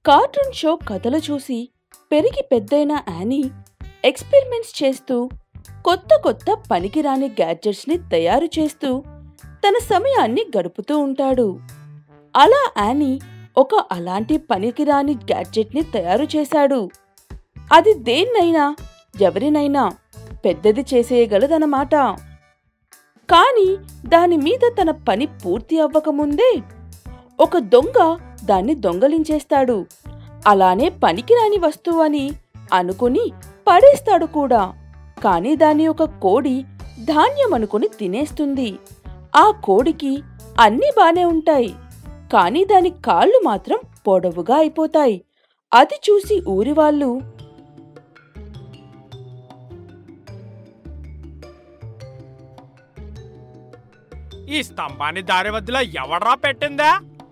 Cartoon show కథలు చూసి పెరిగి పెద్దయిన యానీ ఎక్స్పెరిమెంట్స్ చేస్తూ కొత్త కొత్త పనికిరాని గ్యాడ్జెట్స్ని తయారు చేస్తూ తన సమయాన్ని గడుపుతూ ఉంటాడు అలా యానీ ఒక అలాంటి పనికిరాని గ్యాడ్జెట్ని తయారు చేశాడు అది దేన్నైనా ఎవరినైనా పెద్దది చేసేయగలదన్నమాట కాని దాని మీద తన పని పూర్తి అవ్వకముందే ఒక దొంగ దాన్ని దొంగలించేస్తాడు అలానే పనికిరాని వస్తువు అని అనుకుని పడేస్తాడు కూడా కాని దాని ఒక కోడి ధాన్యం అనుకుని తినేస్తుంది ఆ కోడికి అన్నీ బానే ఉంటాయి కాని దాని కాళ్ళు మాత్రం పొడవుగా అయిపోతాయి అది చూసి ఊరివాళ్ళు ఈ స్తంభాన్ని దారి మధ్యలో ఎవడ్రా పెట్టిందా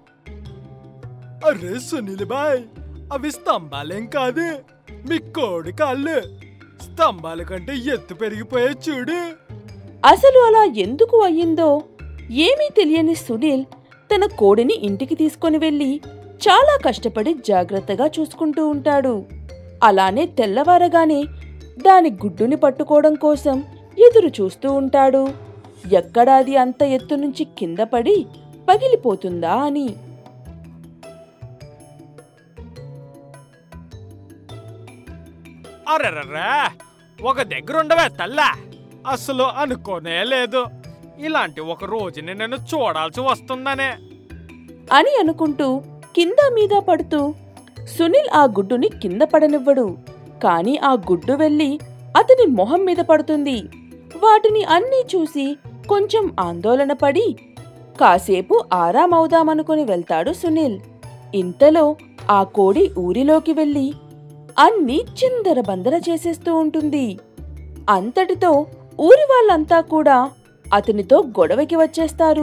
అరే సునీల్ బాయ్ అవి స్తంభాలేం కాదు మీ కోడి కాళ్ళు స్తంభాల కంటే ఎత్తు పెరిగిపోయే చూడు అసలు అలా ఎందుకు అయ్యిందో ఏమీ తెలియని సునీల్ తన కోడిని ఇంటికి తీసుకొని వెళ్ళి చాలా కష్టపడి జాగ్రత్తగా చూసుకుంటూ ఉంటాడు అలానే తెల్లవారగానే దాని గుడ్డుని పట్టుకోవడం కోసం ఎదురు చూస్తూ ఉంటాడు ఎక్కడ అది అంత ఎత్తు నుంచి కింద పడి పగిలిపోతుందా అని అరెర్రా ఒక దగ్గర ఉండవే తల్లా అసలు అనుకోనే లేదు ఇలాంటి ఒక రోజుని నేను చూడాల్సి వస్తుందనే అని అనుకుంటూ కింద మీద పడుతూ సునీల్ ఆ గుడ్డుని కింద పడనివ్వడు కాని ఆ గుడ్డు వెళ్ళి అతని మొహం మీద పడుతుంది వాటిని అన్నీ చూసి కొంచెం ఆందోళన పడి కాసేపు ఆరామవుదామనుకుని వెళ్తాడు సునీల్ ఇంతలో ఆ కోడి ఊరిలోకి వెళ్ళి అన్నీ చిందరబందర చేసేస్తూ ఉంటుంది అంతటితో ఊరి వాళ్ళంతా కూడా అతనితో గొడవకి వచ్చేస్తారు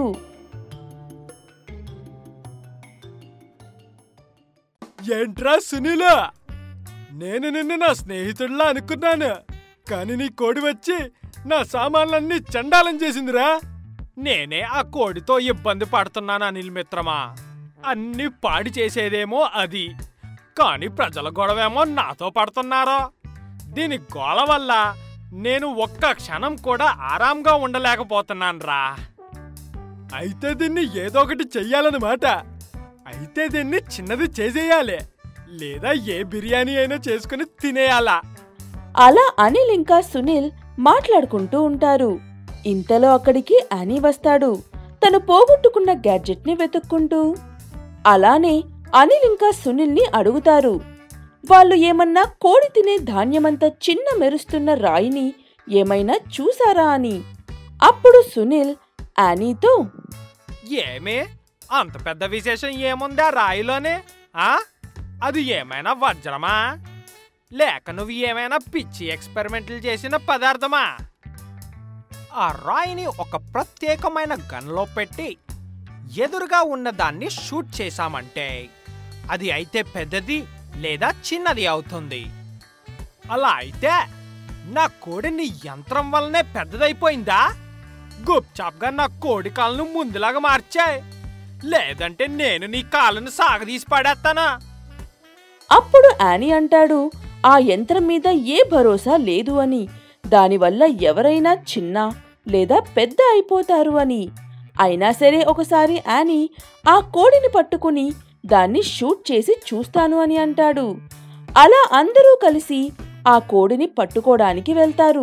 ఏంట్రా సునీల నేను నిన్ను నా స్నేహితుడిలా అనుకున్నాను కానీ నీ కోడి వచ్చి నా సామాన్లన్నీ చండాలం చేసిందిరా నేనే ఆ కోడితో ఇబ్బంది పడుతున్నాను అనిల్ మిత్రమా అన్ని పాడి చేసేదేమో అది కానీ ప్రజల గొడవేమో నాతో పడుతున్నారో దీని గోల వల్ల నేను ఒక్క క్షణం కూడా ఆరాంగా ఉండలేకపోతున్నాను రా అయితే దీన్ని ఏదో ఒకటి చెయ్యాలన్నమాట అయితే దీన్ని చిన్నది చేసేయాలి లేదా ఏ బిర్యానీ అయినా చేసుకుని తినేయాలా అలా అనిల్ ఇంకా సునీల్ మాట్లాడుకుంటూ ఉంటారు ఇంతలో అక్కడికి యానీ వస్తాడు తను పోగొట్టుకున్న గ్యాడ్జెట్ ని వెతుక్కుంటూ అలానే అనిల్ ఇంకా సునీల్ని అడుగుతారు వాళ్ళు ఏమన్నా కోడి తినే ధాన్యమంత చిన్న మెరుస్తున్న రాయిని ఏమైనా చూసారా అని అప్పుడు సునీల్ యానీతో ఏమి అంత పెద్ద విశేషం ఏముందా రాయిలోనే ఆ అది ఏమైనా వజ్రమా లేక నువ్వు ఏమైనా పిచ్చి ఎక్స్పెరిమెంట్లు చేసిన పదార్థమా ఆ రాయిని ఒక ప్రత్యేకమైన గన్లో పెట్టి ఎదురుగా ఉన్న దాన్ని షూట్ చేశామంటే అది అయితే పెద్దది లేదా చిన్నది అవుతుంది అలా అయితే నా కోడి నీ యంత్రం వల్లనే పెద్దదైపోయిందా గుప్చాప్గా నా కోడి కాళ్ళను ముందులాగా మార్చాయి లేదంటే నేను నీ కాళ్ళను సాగదీసి పడేస్తానా అప్పుడు యానీ అంటాడు ఆ యంత్రం మీద ఏ భరోసా లేదు అని దానివల్ల ఎవరైనా చిన్న లేదా పెద్ద అయిపోతారు అని అయినా సరే ఒకసారి యానీ ఆ కోడిని పట్టుకుని దాన్ని షూట్ చేసి చూస్తాను అని అంటాడు అలా అందరూ కలిసి ఆ కోడిని పట్టుకోడానికి వెళ్తారు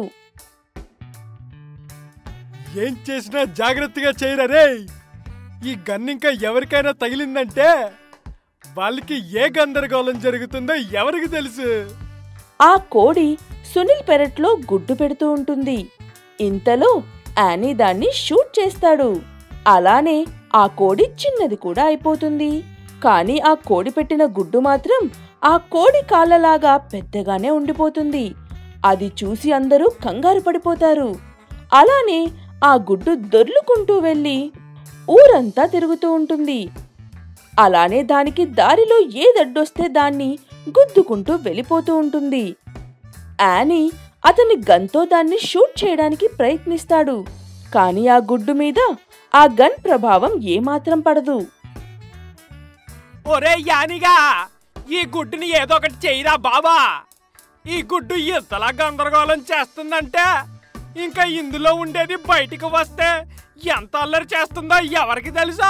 ఏం చేసినా జాగ్రత్తగా చేయరా రే ఈ గన్ ఇంకా ఎవరికైనా తగిలిందంటే వాళ్ళకి ఏ గందరగోళం జరుగుతుందో ఎవరికి తెలుసు ఆ కోడి సునీల్ పెరట్లో గుడ్డు పెడుతూ ఉంటుంది ఇంతలో యానీ దాన్ని షూట్ చేస్తాడు అలానే ఆ కోడి చిన్నది కూడా అయిపోతుంది కానీ ఆ కోడి పెట్టిన గుడ్డు మాత్రం ఆ కోడి కాళ్ళలాగా పెద్దగానే ఉండిపోతుంది అది చూసి అందరూ కంగారు పడిపోతారు అలానే ఆ గుడ్డు దొర్లుకుంటూ వెళ్ళి ఊరంతా తిరుగుతూ ఉంటుంది అలానే దానికి దారిలో ఏదడ్డొస్తే దాన్ని గుద్దుకుంటూ వెళ్ళిపోతూ ఉంటుంది యానీ అతని గన్తో దాన్ని షూట్ చేయడానికి ప్రయత్నిస్తాడు కానీ ఆ గుడ్డు మీద ఆ గన్ ప్రభావం ఏమాత్రం పడదు ఒరే యానిగా ఈ గుడ్డుని ఏదో ఒకటి చెయ్యరా బాబా ఈ గుడ్డు ఇంతలా గందరగోళం చేస్తుందంటే ఇంకా ఇందులో ఉండేది బయటికి వస్తే ఎంత అల్లరి చేస్తుందో ఎవరికి తెలుసా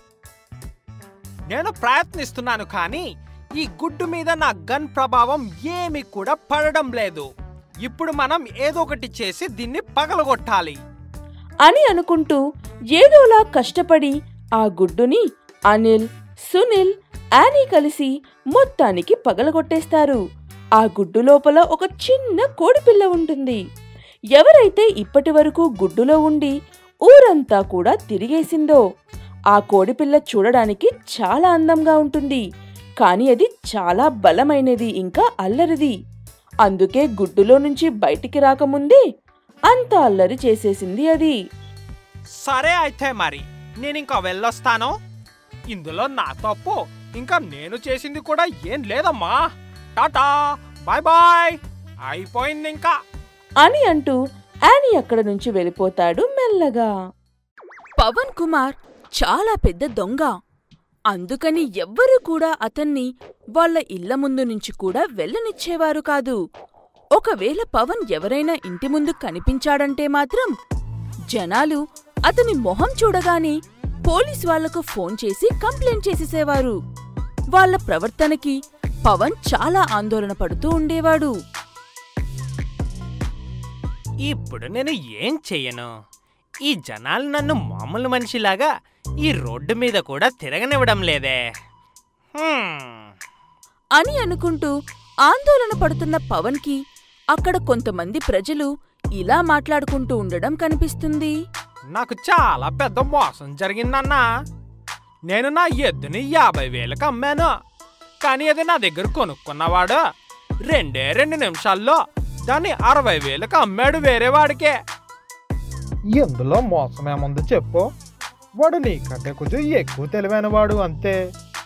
నేను ప్రయత్నిస్తున్నాను కానీ ఈ గుడ్డు మీద నా గన్ ప్రభావం ఏమీ కూడా పడడం లేదు ఇప్పుడు మనం ఏదో ఒకటి చేసి దీన్ని పగలగొట్టాలి అని అనుకుంటూ ఏదోలా కష్టపడి ఆ గుడ్డుని అనిల్ సునీల్ యానీ కలిసి మొత్తానికి పగలగొట్టేస్తారు ఆ గుడ్డు లోపల ఒక చిన్న కోడిపిల్ల ఉంటుంది ఎవరైతే ఇప్పటి వరకు గుడ్డులో ఉండి ఊరంతా కూడా తిరిగేసిందో ఆ కోడిపిల్ల చూడడానికి చాలా అందంగా ఉంటుంది కానీ అది చాలా బలమైనది ఇంకా అల్లరిది అందుకే గుడ్డులో నుంచి బయటికి రాకముందే అంత అల్లరి చేసేసింది అది సరే అయితే మరి నేను ఇంకా వెళ్ళొస్తాను ఇందులో నా తప్పు ఇంకా నేను చేసింది కూడా ఏం లేదమ్మా టాటా బాయ్ బాయ్ అయిపోయింది ఇంకా అని అంటూ యానీ అక్కడ నుంచి వెళ్ళిపోతాడు మెల్లగా పవన్ కుమార్ చాలా పెద్ద దొంగ అందుకని ఎవ్వరూ కూడా అతన్ని వాళ్ళ ఇళ్ల ముందు నుంచి కూడా వెళ్ళనిచ్చేవారు కాదు ఒకవేళ పవన్ ఎవరైనా ఇంటి ముందు కనిపించాడంటే మాత్రం జనాలు అతని మొహం చూడగానే పోలీస్ వాళ్లకు ఫోన్ చేసి కంప్లైంట్ చేసేసేవారు వాళ్ళ ప్రవర్తనకి పవన్ చాలా ఆందోళన పడుతూ ఉండేవాడు ఇప్పుడు నేను ఏం చెయ్యను ఈ జనాలు నన్ను మామూలు మనిషిలాగా ఈ రోడ్డు మీద కూడా తిరగనివ్వడం లేదే హ్మ్. అని అనుకుంటూ ఆందోళన పడుతున్న పవన్కి అక్కడ కొంతమంది ప్రజలు ఇలా మాట్లాడుకుంటూ ఉండడం కనిపిస్తుంది నాకు చాలా పెద్ద మోసం జరిగిందన్నా నేను నా ఎద్దుని యాభై వేలకు అమ్మాను కానీ అది నా దగ్గర కొనుక్కున్నవాడు రెండే రెండు నిమిషాల్లో దాన్ని అరవై వేలకు అమ్మాడు వేరే వాడికే ఇందులో మోసం ఏముంది చెప్పు వాడు నీకంటే కొంచెం ఎక్కువ తెలివైన వాడు అంతే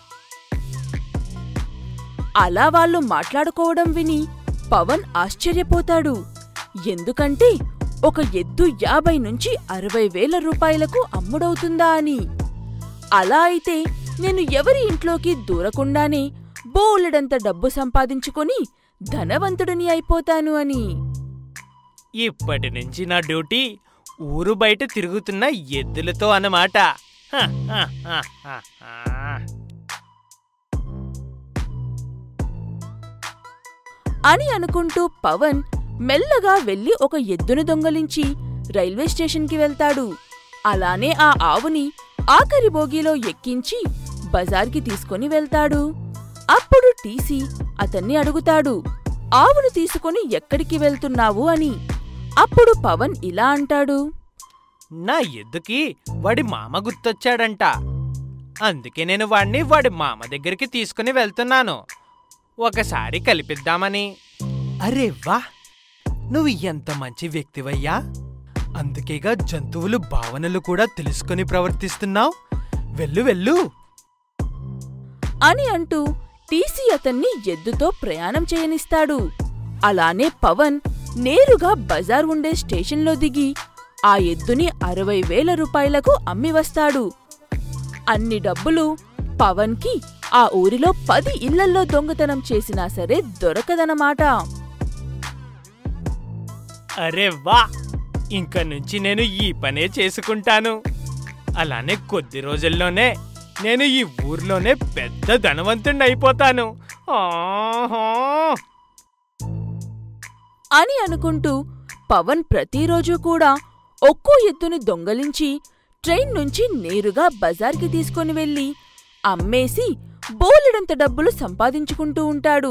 అలా వాళ్ళు మాట్లాడుకోవడం విని పవన్ ఆశ్చర్యపోతాడు ఎందుకంటే ఒక ఎద్దు యాభై నుంచి అరవై వేల రూపాయలకు అమ్ముడవుతుందా అని అలా అయితే నేను ఎవరి ఇంట్లోకి దూరకుండానే బోలెడంత డబ్బు సంపాదించుకొని ధనవంతుడిని అయిపోతాను అని ఇప్పటి నుంచి నా డ్యూటీ ఊరు బయట తిరుగుతున్న ఎద్దులతో అన్నమాట హ, హ, హ, హ, హ. అని అనుకుంటూ పవన్ మెల్లగా వెళ్లి ఒక ఎద్దును దొంగలించి రైల్వే స్టేషన్కి వెళ్తాడు అలానే ఆ ఆవుని ఆఖరి బోగీలో ఎక్కించి బజార్కి తీసుకొని వెళ్తాడు అప్పుడు టీసీ అతన్ని అడుగుతాడు ఆవును తీసుకొని ఎక్కడికి వెళ్తున్నావు అని అప్పుడు పవన్ ఇలా అంటాడు నా ఎద్దుకి వాడి మామ గుర్తొచ్చాడంట అందుకే నేను వాడిని వాడి మామ దగ్గరికి తీసుకుని వెళ్తున్నాను ఒకసారి కలిపిద్దామని అరే వా నువ్వు ఎంత మంచి వ్యక్తివయ్యా అందుకేగా జంతువులు భావనలు కూడా తెలుసుకొని ప్రవర్తిస్తున్నావు వెళ్ళు వెళ్ళు అని అంటూ టీసీ అతన్ని ఎద్దుతో ప్రయాణం చేయనిస్తాడు అలానే పవన్ నేరుగా బజార్ ఉండే స్టేషన్లో దిగి ఆ ఎద్దుని అరవై వేల రూపాయలకు అమ్మి వస్తాడు అన్ని డబ్బులు పవన్కి ఆ ఊరిలో పది ఇళ్లల్లో దొంగతనం చేసినా సరే దొరకదనమాట అరే వా ఇంక నుంచి నేను ఈ పనే చేసుకుంటాను అలానే కొద్ది రోజుల్లోనే నేను ఈ ఊర్లోనే పెద్ద ధనవంతుణ్ణి అయిపోతాను ఆహా అని అనుకుంటూ పవన్ ప్రతిరోజు కూడా ఒక్కో ఎద్దుని దొంగలించి ట్రైన్ నుంచి నేరుగా బజార్కి తీసుకొని వెళ్ళి అమ్మేసి బోలెడంత డబ్బులు సంపాదించుకుంటూ ఉంటాడు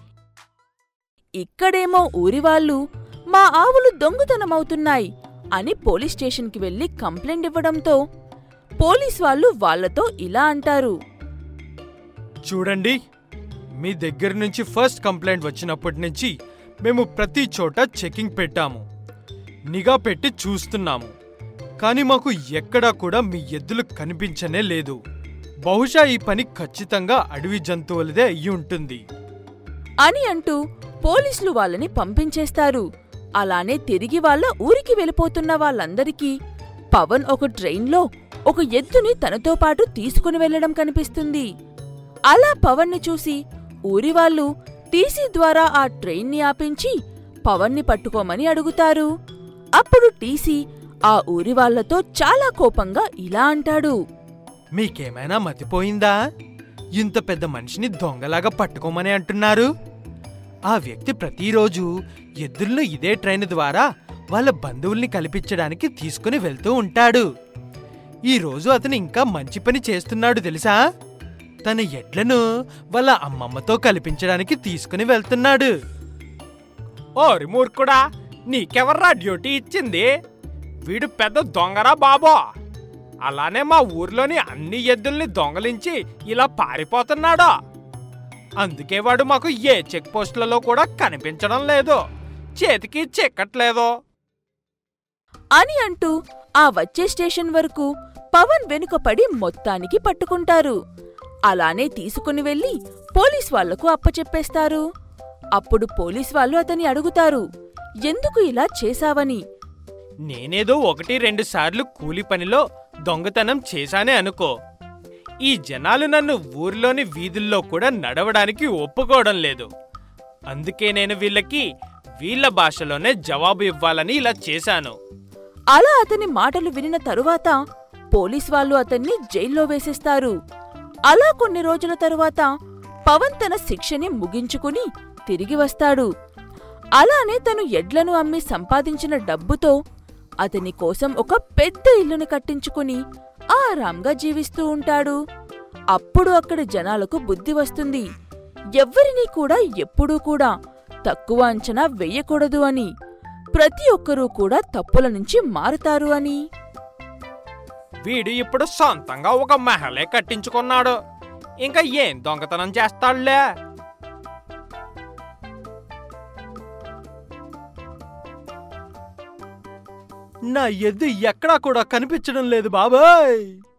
ఇక్కడేమో ఊరివాళ్ళు మా ఆవులు దొంగతనమవుతున్నాయి అని పోలీస్ స్టేషన్కి వెళ్లి కంప్లైంట్ ఇవ్వడంతో పోలీస్ వాళ్ళు వాళ్ళతో ఇలా అంటారు చూడండి మీ దగ్గర నుంచి ఫస్ట్ కంప్లైంట్ వచ్చినప్పటి నుంచి మేము ప్రతి చోట చెకింగ్ పెట్టాము నిఘా పెట్టి చూస్తున్నాము కానీ మాకు ఎక్కడా కూడా మీ ఎద్దులు కనిపించనే లేదు బహుశా ఈ పని ఖచ్చితంగా అడవి జంతువులదే అయ్యి ఉంటుంది అని అంటూ పోలీసులు వాళ్ళని పంపించేస్తారు అలానే తిరిగి వాళ్ళ ఊరికి వెళ్ళిపోతున్న వాళ్ళందరికీ పవన్ ఒక ట్రైన్లో ఒక ఎద్దుని తనతో పాటు తీసుకుని వెళ్లడం కనిపిస్తుంది అలా పవన్ని చూసి ఊరి వాళ్ళు టీసీ ద్వారా ఆ ట్రైన్ని ఆపించి పవన్ని పట్టుకోమని అడుగుతారు అప్పుడు టీసీ ఆ ఊరి వాళ్ళతో చాలా కోపంగా ఇలా అంటాడు మీకేమైనా మతిపోయిందా ఇంత పెద్ద మనిషిని దొంగలాగా పట్టుకోమని అంటున్నారు ఆ వ్యక్తి ప్రతిరోజు ఎద్దులను ఇదే ట్రైన్ ద్వారా వాళ్ళ బంధువుల్ని కల్పించడానికి తీసుకుని వెళ్తూ ఉంటాడు ఈ రోజు అతను ఇంకా మంచి పని చేస్తున్నాడు తెలుసా తన ఎడ్లను వాళ్ళ అమ్మమ్మతో కల్పించడానికి తీసుకుని వెళ్తున్నాడు ఓరి మూర్ఖుడా నీకెవర్రా డ్యూటీ ఇచ్చింది వీడు పెద్ద దొంగరా బాబో అలానే మా ఊర్లోని అన్ని ఎద్దుల్ని దొంగలించి ఇలా పారిపోతున్నాడు అందుకే వాడు మాకు ఏ చెక్ పోస్టులలో కూడా కనిపించడం లేదు చేతికి చిక్కట్లేదు అని అంటూ ఆ వచ్చే స్టేషన్ వరకు పవన్ వెనుక పడి మొత్తానికి పట్టుకుంటారు అలానే తీసుకుని వెళ్లి పోలీస్ వాళ్లకు అప్పచెప్పేస్తారు అప్పుడు పోలీస్ వాళ్ళు అతని అడుగుతారు ఎందుకు ఇలా చేశావని నేనేదో ఒకటి రెండు సార్లు కూలి పనిలో దొంగతనం చేశానే అనుకో ఈ జనాలు నన్ను ఊర్లోని వీధుల్లో కూడా నడవడానికి ఒప్పుకోవడం లేదు అందుకే నేను వీళ్ళకి వీళ్ళ భాషలోనే జవాబు ఇవ్వాలని ఇలా చేశాను అలా అతని మాటలు వినిన తరువాత పోలీస్ వాళ్ళు అతన్ని జైల్లో వేసేస్తారు అలా కొన్ని రోజుల తరువాత పవన్ తన శిక్షని ముగించుకుని తిరిగి వస్తాడు అలానే తను ఎడ్లను అమ్మి సంపాదించిన డబ్బుతో అతని కోసం ఒక పెద్ద ఇల్లుని కట్టించుకుని ఆరాంగా జీవిస్తూ ఉంటాడు అప్పుడు అక్కడి జనాలకు బుద్ధి వస్తుంది ఎవ్వరినీ కూడా ఎప్పుడూ కూడా తక్కువ అంచనా వెయ్యకూడదు అని ప్రతి ఒక్కరూ కూడా తప్పుల నుంచి మారుతారు అని వీడు ఇప్పుడు సొంతంగా ఒక మహలే కట్టించుకున్నాడు ఇంకా ఏం దొంగతనం చేస్తాడులే నా ఎద్దు ఎక్కడా కూడా కనిపించడం లేదు బాబాయ్